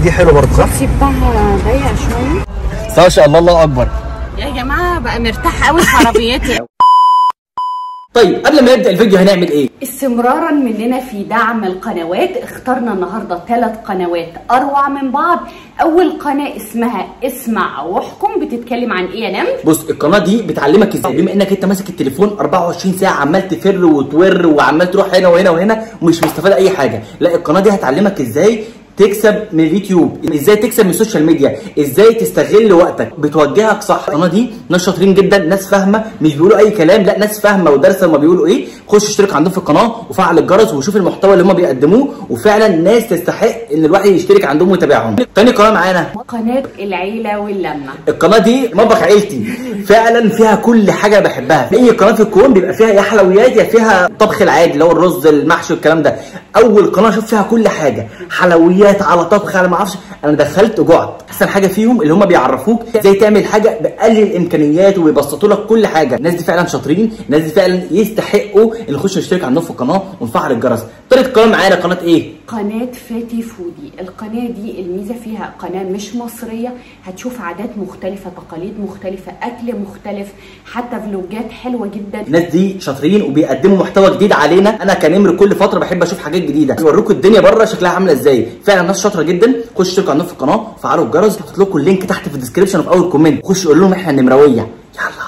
دي حلوه برضه صح؟ الكرسي بتاعها ضيق شويه ما شاء الله الله اكبر يا جماعه بقى مرتاح قوي في عربيتي طيب قبل ما نبدا الفيديو هنعمل ايه استمرارا مننا في دعم القنوات اخترنا النهارده ثلاث قنوات اروع من بعض اول قناه اسمها اسمع واحكم بتتكلم عن ايه يا نمر بص القناه دي بتعلمك ازاي بما انك انت ماسك التليفون 24 ساعه عمال تفر وتور وعمال تروح هنا وهنا وهنا ومش مستفاد اي حاجه لا القناه دي هتعلمك ازاي تكسب من اليوتيوب ازاي تكسب من السوشيال ميديا ازاي تستغل وقتك بتوجهك صح القناه دي ناس شاطرين جدا ناس فاهمه مش بيقولوا اي كلام لا ناس فاهمه ودارسه هما بيقولوا ايه خش اشترك عندهم في القناه وفعل الجرس وشوف المحتوى اللي هما بيقدموه وفعلا ناس تستحق ان الواحد يشترك عندهم ويتابعهم تاني قناه معانا قناه العيله واللمه القناه دي مطبخ عيلتي فعلا فيها كل حاجه بحبها اي قناه في الكون بيبقى فيها يا حلويات يا فيها طبخ العادي اللي هو الرز المحشي والكلام ده اول قناه اشوف فيها كل حاجه حلويات على طبخ على ما اعرفش انا دخلت وجعت احسن حاجه فيهم اللي هم بيعرفوك ازاي تعمل حاجه باقل الامكانيات ويبسطوا لك كل حاجه الناس دي فعلا شاطرين الناس دي فعلا يستحقوا ان نخش نشترك عندهم في القناه ونفعل الجرس تالت قناه معانا قناه ايه قناة فاتي فودي القناة دي الميزة فيها قناة مش مصرية هتشوف عادات مختلفة تقاليد مختلفة أكل مختلف حتى فلوجات حلوة جدا الناس دي شاطرين وبيقدموا محتوى جديد علينا انا كنمر كل فتره بحب اشوف حاجات جديده يوروكوا الدنيا بره شكلها عامله ازاي فعلا ناس شاطره جدا خش اشتركوا عندهم في القناه وفعلوا الجرس هحط لكم اللينك تحت في الديسكربشن وفي اول كومنت خش قول لهم احنا النمراويه يلا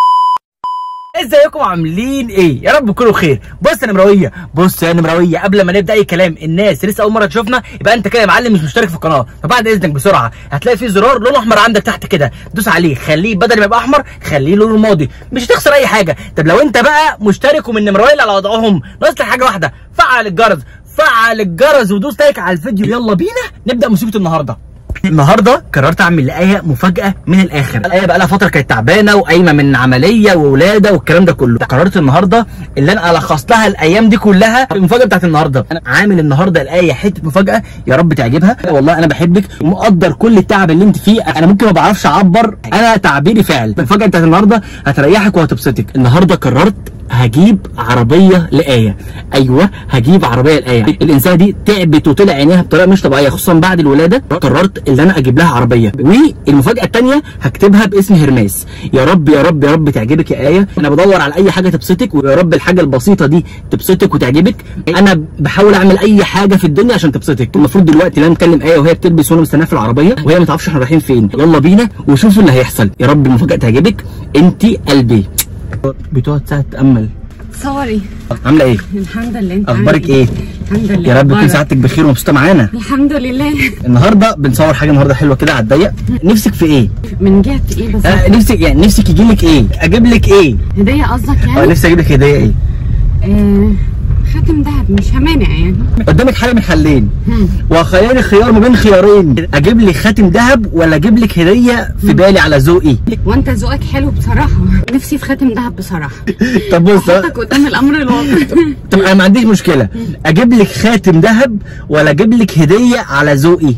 ازيكم عاملين ايه يا رب تكونوا بخير بص يا نمراويه بص يا نمراويه قبل ما نبدا اي كلام الناس لسه اول مره تشوفنا يبقى انت كده يا معلم مش مشترك في القناه فبعد اذنك بسرعه هتلاقي في زرار لونه احمر عندك تحت كده دوس عليه خليه بدل ما يبقى احمر خليه لونه ماضي مش هتخسر اي حاجه طب لو انت بقى مشترك ومن النمراويه اللي على وضعهم ناقص لك حاجه واحده فعل الجرس فعل الجرس ودوس لايك على الفيديو يلا بينا نبدا مصيبه النهارده النهارده قررت اعمل لايه مفاجاه من الاخر الايه بقى لها فتره كانت تعبانه وقايمه من عمليه وولاده والكلام ده كله قررت النهارده اللي انا الخص لها الايام دي كلها المفاجاه بتاعت النهارده انا عامل النهارده الايه حته مفاجاه يا رب تعجبها والله انا بحبك ومقدر كل التعب اللي انت فيه انا ممكن ما بعرفش اعبر انا تعبيري فعل المفاجاه بتاعت النهارده هتريحك وهتبسطك النهارده قررت هجيب عربيه لايه ايوه هجيب عربيه لايه الانسانه دي تعبت وطلع عينيها بطريقه مش طبيعيه خصوصا بعد الولاده قررت ان انا اجيب لها عربيه والمفاجاه الثانيه هكتبها باسم هرماس يا رب يا رب يا رب تعجبك يا ايه انا بدور على اي حاجه تبسطك ويا رب الحاجه البسيطه دي تبسطك وتعجبك انا بحاول اعمل اي حاجه في الدنيا عشان تبسطك المفروض دلوقتي لا نكلم ايه وهي بتلبس وانا مستناها في العربيه وهي ما تعرفش احنا رايحين فين يلا بينا وشوفوا اللي هيحصل يا رب المفاجاه تعجبك انت قلبي بتقعد ساعه تامل صوري عامله ايه الحمد لله انت اخبارك عامل ايه الحمد لله يا رب تكون أخبارك؟ سعادتك بخير ومبسوطه معانا الحمد لله النهارده بنصور حاجه النهارده حلوه كده على الضيق نفسك في ايه من جهة ايه بالظبط آه نفسك يعني نفسك يجي لك ايه اجيب لك ايه هدية قصدك اه يعني نفسي اجيب لك هديه ايه آه خاتم دهب مش همانع يعني قدامك حاجه من حلين هم. وخياري خيار ما بين خيارين اجيب لك خاتم ذهب ولا اجيب لك هديه في بالي على ذوقي وانت ذوقك حلو بصراحة نفسي في خاتم دهب بصراحة طب بص حطك قدام الامر الواقع طب انا ما عنديش مشكله اجيب لك خاتم ذهب ولا اجيب لك هديه على ذوقي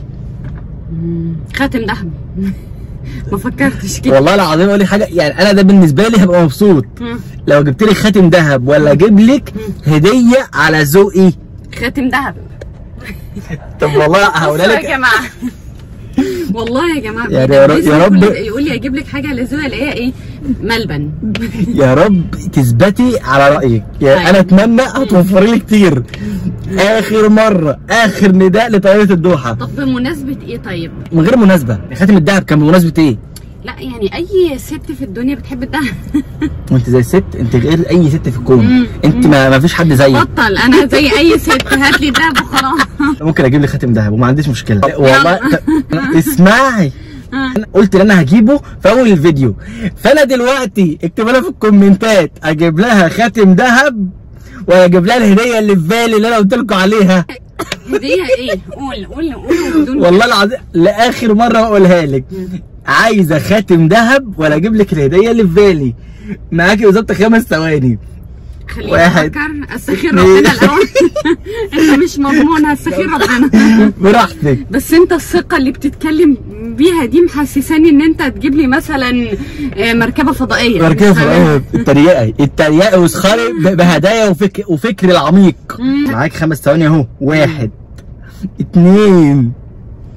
خاتم دهب ما فكرتش كده والله العظيم اقول لك حاجه يعني انا ده بالنسبه لي هبقى مبسوط مم. لو جبت لي خاتم ذهب ولا اجيب لك هديه على ذوقي خاتم دهب طب والله هقولها بصوا يا لك جماعه والله يا جماعه يعني يا رب- لازم يا رب- يقول- يقول لي اجيب لك حاجه لذوق الاقيها ايه ملبن يا رب تثبتي على رايك يعني طيب. انا اتمنى هتوفري لي كتير اخر مره اخر نداء لطياره الدوحه طب بمناسبه ايه طيب من غير مناسبه خاتم الذهب كان بمناسبه ايه لا يعني اي ست في الدنيا بتحب الدهب وانت زي الست انت غير اي ست في الكون مم. انت ما, ما فيش حد زيك بطل انا زي اي ست هات لي دهب وخلاص ممكن اجيب لي خاتم ذهب وما عنديش مشكله والله ت- اسمعي أنا قلت ان انا هجيبه في اول الفيديو فانا دلوقتي اكتب لها في الكومنتات اجيب لها خاتم ذهب ولا اجيب لها الهديه اللي في بالي اللي انا قلت لكم عليها هديه ايه قول قول قول بدون والله العظيم لاخر مره بقولها لك عايزه خاتم ذهب ولا اجيب لك الهديه اللي في بالي معاكي بالظبط خمس ثواني خليني واحد، افكر استخير اتنين. ربنا الاول انت مش مضمون هستخير ربنا براحتك بس انت الثقه اللي بتتكلم بيها دي محسساني ان انت تجيب لي مثلا آه، مركبه فضائيه مركبه مش فرقيه التريقه التريقه واسخاري ب- بهدايا وفك وفكر العميق مم. معاك خمس ثواني اهو واحد اتنين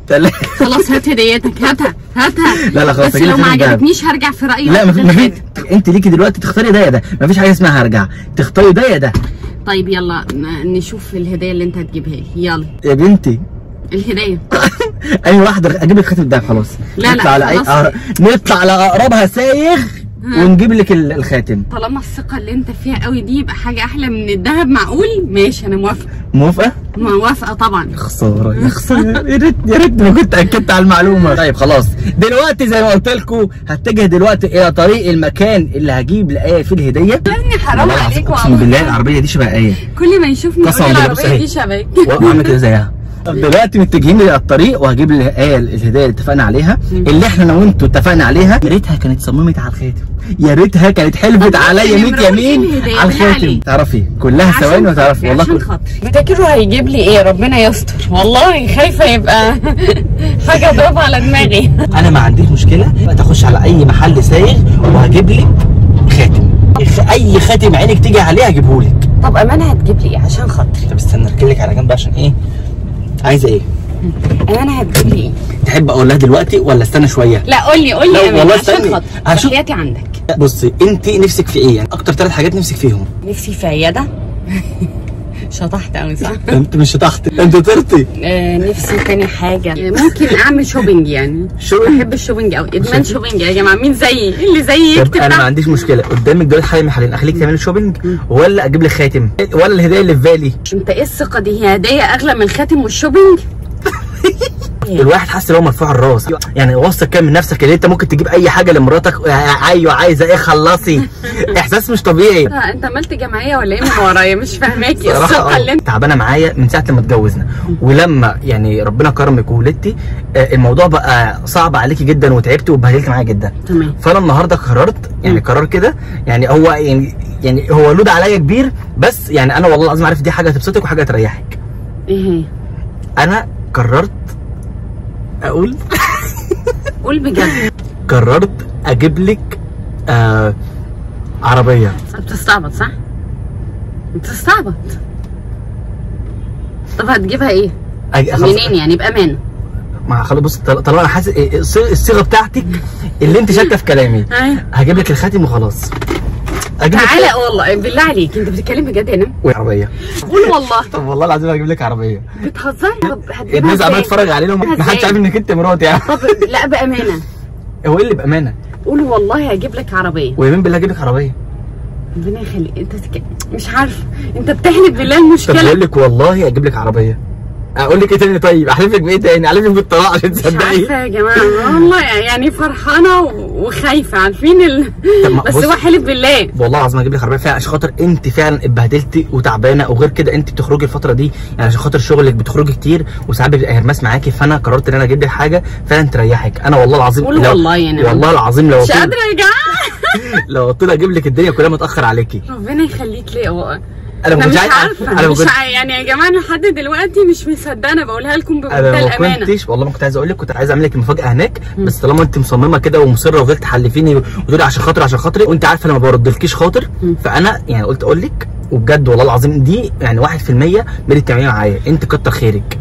تلاتة خلاص هات هديتك هاتها هاتها لا لا خلاص، بس هجيب لو لك ما خاتم دهب. عجبتنيش هرجع في رايي لا وآخد مفيش الخاتم. انت ليكي دلوقتي تختاري ده يا ده مفيش حاجه اسمها هرجع تختاري ده يا ده طيب يلا ن- نشوف الهديه اللي انت هتجيبها لي يلا يا بنتي الهديه اي واحده اجيب لك خاتم ده خلاص لا، لا، نطلع على اي خلاص. أقر- نطلع على اقربها سايغ ونجيب لك ال- الخاتم طالما الثقه اللي انت فيها قوي دي يبقى حاجه احلى من الذهب معقول ماشي انا موافقه موافقه موافقه طبعا خساره يا خساره يا ريت يا ريت ما كنت اكدت على المعلومه طيب خلاص دلوقتي زي ما قلت لكم هتجه دلوقتي الى طريق المكان اللي هجيب لايه فيه الهديه يعني حرام والله العظيم عليك اقسم والله بالله العربيه دي شبه ايه كل ما يشوفني قسما يقول لي بالله، بص العربيه أهي. دي شبك واعمل كده زيها طب دلوقتي متجهين للطريق وهجيب الايه الهديه اللي اتفقنا عليها اللي احنا انا وانتوا اتفقنا عليها يا ريتها كانت صممت على الخاتم يا ريتها كانت حلفت عليا 100 يمين الهدية على بالله الخاتم عليك. تعرفي كلها ثواني وتعرفي والله عشان كل... خاطري بتفتكروا هيجيب لي ايه ربنا يستر والله خايفه يبقى حاجه ضربه على دماغي انا ما عنديش مشكله تخش على اي محل سايغ وهجيب لك خاتم خ- اي خاتم عينك تيجي عليه هجيبه لك طب امانه هتجيب لي ايه عشان خاطري طب استنى اركن لك على جنب عشان ايه عايزه ايه امانه هتجيب لي ايه تحب اقول لها دلوقتي ولا استنى شويه لا قول لي قول لا لي أمانة، والله عشان استني. خاطري هشوف- تحياتي عندك بصي انت نفسك في ايه يعني اكتر ثلاث حاجات نفسك فيهم نفسي في عياده شطحت قوي صح؟ انت مش تحت انت طرتي آه نفسي تاني حاجة آه، ممكن أعمل شوبينج يعني شوبينج؟ بحب الشوبينج أوي إدمان شوبينج يا جماعة مين زيي اللي زيي طب يكتب انا ما تحت عنديش مشكله قدامك دلوقتي حاجه من حالين اخليك تعملي شوبينج ولا اجيب لك خاتم ولا الهديه اللي في بالي أنت إيه الثقة دي هي هدية أغلى من الخاتم والشوبينج؟ الواحد حاسس ان هو مرفوع الراس يعني واثق كده من نفسك ان انت ممكن تجيب اي حاجه لمراتك آه، ايوه عايزه ايه خلصي احساس مش طبيعي أنت أنت عملت جمعية ولا إيه من ورايا مش فاهماكي صراحة الثقة آه، اللي أنت تعبانه معايا من ساعه لما اتجوزنا ولما يعني ربنا كرمك وولدتي آه، الموضوع بقى صعب عليكي جدا وتعبتي واتبهدلت معايا جدا تمام فانا النهارده قررت يعني قرار كده يعني هو يعني يعني هو لود عليا كبير بس يعني انا والله العظيم عارف دي حاجه هتبسطك وحاجه تريحك إيه هي؟ انا قررت اقول قول بجد قررت اجيب لك آه عربيه بتستعبط صح؟ بتستعبط طب هتجيبها إيه؟ أج- خلاص. منين يعني بأمانة؟ ما خلاص بص طال- طالما انا حاسس إيه، الصيغ- الصيغه بتاعتك اللي انت شاكه في كلامي أيوه هجيب لك الخاتم وخلاص اجيب لك تعالى والله بالله عليك أنت بتتكلم بجد هنا؟ عربيه قول والله طب والله العظيم هجيب لك عربيه بتهزر طب هتجيبها الناس عماله إزاي؟ تتفرج علينا هتجيبها ما حدش إزاي؟ عارف انك انت مراتي يعني طب لا بامانه هو ايه اللي بامانه قول والله هجيب لك عربيه ويمين بالله هجيب لك عربيه ربنا يخليك انت تك... مش عارفه انت بتحلف بالله طب المشكله بقول لك والله هجيب لك عربيه اقول لك ايه تاني طيب احلف لك بايه تاني احلف لك بالطلاق عشان مش تصدقي عارفه يا جماعه والله يعني فرحانه و- وخايفه عارفين ال... طب ما- بس بص- هو حلف بالله والله العظيم هجيب لك عربيه فعلا عشان خاطر انت فعلا اتبهدلتي وتعبانه وغير كده انت بتخرجي الفتره دي يعني عشان خاطر شغلك بتخرجي كتير وساعات بيبقى هرماس معاكي فانا قررت ان انا اجيب لك حاجه فعلا تريحك انا والله العظيم قول لو- والله يا نعم. والله العظيم لو مش قلت قادره يا جماعه لو قلت لك اجيب لك الدنيا كلها متاخر عليكي ربنا يخليك ليه هو انا ما انا كنتش مش عايز عارفه انا ما مش كنت ع... يعني يا جماعه انا لحد دلوقتي مش مصدقه بقولها لكم بمنتهى انا ما الامانه كنتش والله ما كنت عايز اقول لك كنت عايز اعمل لك مفاجاه هناك بس طالما انت مصممه كده ومصره وفضلت تحلفيني وتقولي عشان خاطري عشان خاطري وانت عارفه انا ما بردلكيش خاطر فانا يعني قلت اقول لك وبجد والله العظيم دي يعني 1% من اللي بتعمليه معايا انت كتر خيرك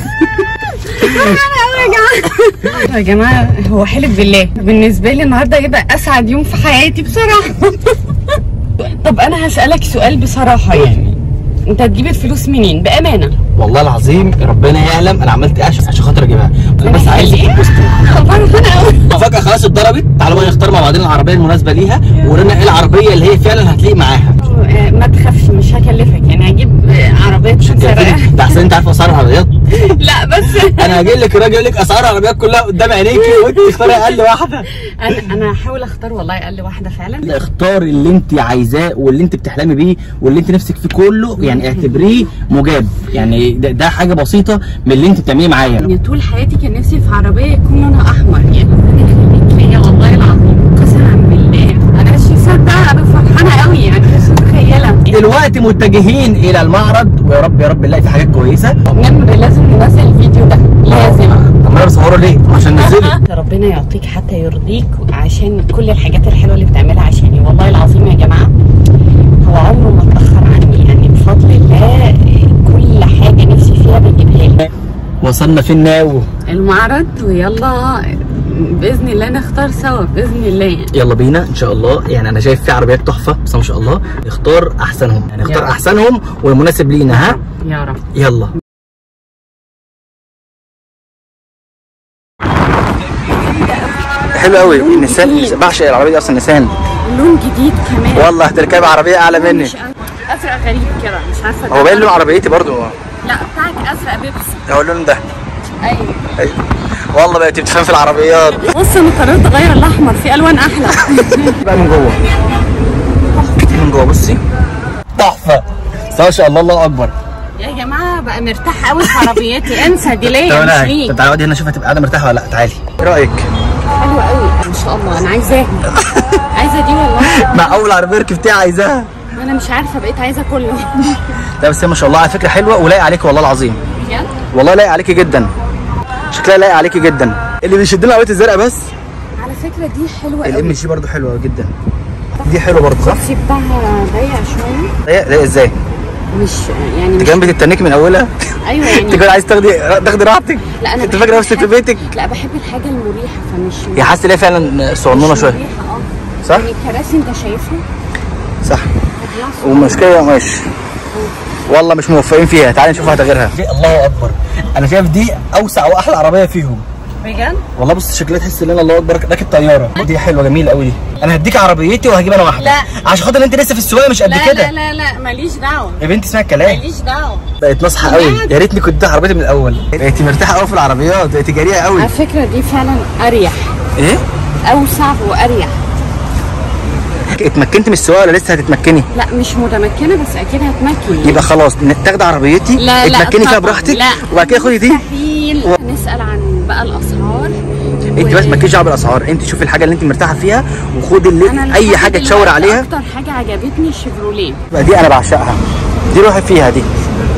يا جماعه هو حلف بالله بالنسبه لي النهارده هيبقى اسعد يوم في حياتي بصراحه طب انا هسالك سؤال بصراحه يعني انت هتجيب الفلوس منين بامانه والله العظيم ربنا يعلم انا عملت ايه عشان عشان خاطر اجيبها انا بس عايز إيه؟ تتبسطي فرحانه قوي فجاه خلاص اتضربت تعالوا بقى نختار مع بعضنا العربيه المناسبه ليها وقولنا ايه العربيه اللي هي فعلا هتليق معاها آه، ما تخافش مش هكلفك يعني هجيب آه، عربيه تكون سرقه ده احسن انت عارف اسعار العربيات لا بس انا هجيب لك الراجل يقول لك اسعار العربيات كلها قدام عينيكي وانت تختاري اقل واحده انا انا هحاول اختار والله اقل واحده فعلا اختار اللي انت عايزاه واللي انت بتحلمي بيه واللي انت نفسك فيه كله يعني اعتبريه مجاب يعني ده, ده حاجه بسيطه من اللي انت بتعمليه معايا يعني طول حياتي كان نفسي في عربيه يكون لونها احمر يعني ربنا يخليك ليا والله العظيم قسما بالله انا مش مصدقه انا فرحانه قوي يعني مش متخيله دلوقتي متجهين الى المعرض ويا رب يا رب نلاقي في حاجات كويسه نمر لازم ننزل الفيديو ده لازم طب ما بصوره ليه عشان ننزله ربنا يعطيك حتى يرضيك عشان كل الحاجات الحلوه اللي بتعملها عشاني والله العظيم يا جماعه هو عمره ما اتاخر عني يعني بفضل الله كل حاجه نفسي فيها بيجيبها لي وصلنا في الناو المعرض ويلا باذن الله نختار سوا باذن الله يعني يلا بينا ان شاء الله يعني انا شايف في عربيات تحفه بس ما شاء الله نختار احسنهم يعني نختار يلا. احسنهم والمناسب لينا ها يا رب يلا حلو قوي النسان بعشق العربيه دي اصلا نسان لون جديد كمان والله هتركب عربيه اعلى مني مش ازرق غريب كده مش عارفه هو باين لون عربيتي برضو لا بتاعك ازرق بيبسي هو اللون ده ايوه أيوة. والله بقيت بتفهم في العربيات بص انا قررت اغير الاحمر في الوان احلى بقى من جوه من جوه بصي تحفه بس ما شاء الله الله اكبر يا جماعه بقى مرتاح قوي في عربيتي انسى دي طب ليا مش انا ليك طب تعالى اقعدي هنا اشوف هتبقى قاعده مرتاحه ولا لا تعالي ايه رايك حلوه قوي ما شاء الله انا عايزاها عايزه دي والله مع اول عربيه ركبتيها عايزاها انا مش عارفه بقيت عايزه كله لا بس هي ما شاء الله على فكره حلوه ولايقه عليك والله العظيم بجد والله لايقه عليكي جدا شكلها لايقه عليكي جدا اللي بيشدنا العربيات الزرقاء بس على فكره دي حلوه الام قوي جي برضو حلوه جدا دي حلوه برضو صح؟ الكرسي بتاعها ضيق شويه لايقه لايقه ازاي؟ مش يعني انت مش كمان بتتنكي من اولها ايوه انت يعني كده عايز تاخدي تاخدي راحتك لا انا انت بحب فاكره نفسك في الحاجة- بيتك لا بحب الحاجه المريحه فمش هي حاسه ان هي فعلا صغنونه مش شويه مريحة، اه صح؟ يعني الكراسي انت شايفها صح هتلاقيها صغيرة. والمشكله ماشي والله مش موفقين فيها تعالي نشوف هات غيرها الله اكبر انا شايف دي اوسع واحلى عربيه فيهم بجد والله بص شكلها تحس ان انا الله اكبر راكب طياره دي حلوه جميله قوي دي انا هديك عربيتي وهجيب انا واحده لا. عشان خاطر انت لسه في السواقه مش قد لا كده لا لا لا ماليش دعوه يا بنتي اسمعي الكلام ماليش دعوه بقت ناصحه قوي يا ريتني كنت عربيتي من الاول بقيتي مرتاحه قوي في العربيات بقيتي جريئه قوي على فكره دي فعلا اريح ايه اوسع واريح اتمكنت من السواقه ولا لسه هتتمكني لا مش متمكنه بس اكيد هتمكن يبقى خلاص تاخدي عربيتي لا لا اتمكني فيها طبعاً. براحتك لا وبعد كده خدي دي مستحيل نسال عن بقى الاسعار انت بس مالكيش دعوه بالاسعار انت شوفي الحاجه اللي انت مرتاحه فيها وخدي اللي انا اي لحد حاجه تشاور دلوقتي عليها اكتر حاجه عجبتني شيفروليه بقى دي انا بعشقها دي روحي فيها دي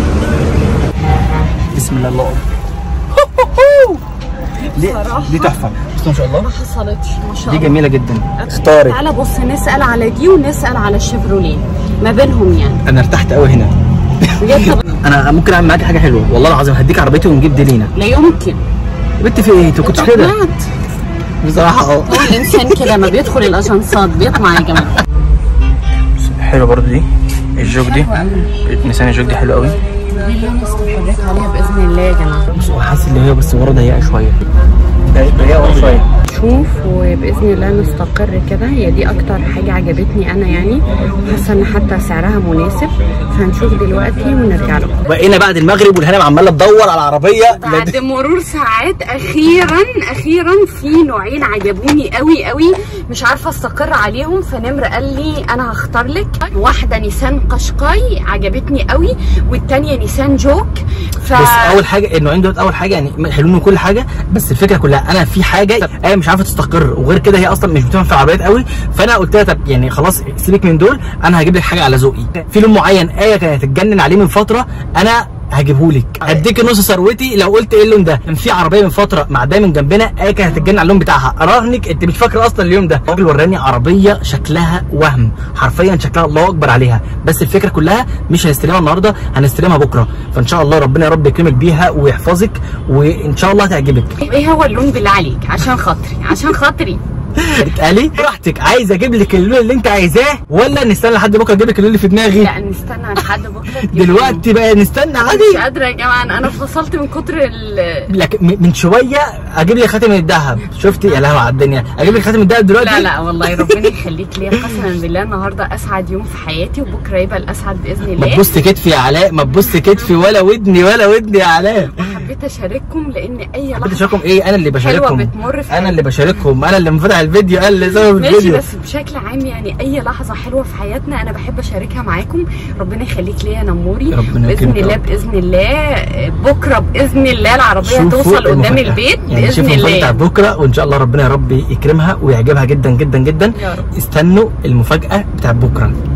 بسم الله الله دي بصراحة دي تحفه بس ما شاء الله ما حصلتش ما شاء دي الله جميله جدا اختاري تعالى بص نسال على دي ونسال على الشيفروليه ما بينهم يعني انا ارتحت قوي هنا بجد طب انا ممكن اعمل معاكي حاجه حلوه والله العظيم هديك عربيتي ونجيب دي لينا لا يمكن يا بنت في ايه انت كنتش كده طلعت بصراحه اه هو الانسان كده ما بيدخل الاجنسات بيطمع يا جماعه حلوه برضو دي الجوك دي نسان الجوك دي حلوه قوي دي اللي انا استقريت عليها باذن الله يا جماعه بص هو حاسس ان هي بس ورا ضيقه شويه ضيقه ورا شويه نشوف وباذن الله نستقر كده هي دي اكتر حاجه عجبتني انا يعني حاسه ان حتى سعرها مناسب فهنشوف دلوقتي ونرجع لكم بقينا بعد المغرب والهنا عماله تدور على العربيه بعد مرور ساعات اخيرا اخيرا في نوعين عجبوني قوي قوي مش عارفه استقر عليهم فنمر قال لي انا هختار لك واحده نيسان قشقاي عجبتني قوي والتانيه نيسان جوك ف بس اول حاجه النوعين دول اول حاجه يعني حلوين وكل حاجه بس الفكره كلها انا في حاجه انا مش عارفه تستقر وغير كده هي اصلا مش بتفهم في العربيات قوي فانا قلت لها طب يعني خلاص سيبك من دول انا هجيب لك حاجه على ذوقي في لون معين ايه كانت هتتجنن عليه من فتره انا هجيبهولك هديك نص ثروتي لو قلت ايه اللون ده كان في عربيه من فتره معديه من جنبنا ايه كانت هتتجنن على اللون بتاعها اراهنك انت مش فاكره اصلا اليوم ده الراجل وراني عربيه شكلها وهم حرفيا شكلها الله اكبر عليها بس الفكره كلها مش هنستلمها النهارده هنستلمها بكره فان شاء الله ربنا يا رب يكرمك بيها ويحفظك وان شاء الله هتعجبك ايه هو اللون بالله عليك عشان خاطري عشان خاطري اتقالي براحتك عايز اجيب لك اللون اللي انت عايزاه ولا نستنى لحد بكره اجيب لك اللون اللي في دماغي لا نستنى لحد بكره تجيب دلوقتي بقى نستنى مش عادي قادره يا جماعه انا فصلت من كتر ال لك م- من شويه اجيب لك خاتم الذهب شفتي يا لهوي على الدنيا اجيب لك خاتم الذهب دلوقتي لا لا والله ربنا يخليك ليا قسما بالله النهارده اسعد يوم في حياتي وبكره يبقى الاسعد باذن ما الله تبص كتفي يا علاء ما تبص كتفي ولا ودني ولا ودني يا علاء حبيت اشارككم لان اي حبيت لحظه اشارككم ايه انا اللي بشارككم بتمر في انا اللي بشاركهم انا اللي مفتح الفيديو انا اللي سبب ماشي الفيديو بس بشكل عام يعني اي لحظه حلوه في حياتنا انا بحب اشاركها معاكم ربنا يخليك ليا يا نموري ربنا باذن يكرمك يا الله رب. باذن الله بكره باذن الله العربيه شوفوا توصل قدام المفاجأة. البيت يعني باذن شوفوا المفاجأة الله بتاعت بكره وان شاء الله ربنا يا رب يكرمها ويعجبها جدا جدا جدا يا رب. استنوا المفاجاه بتاعت بكره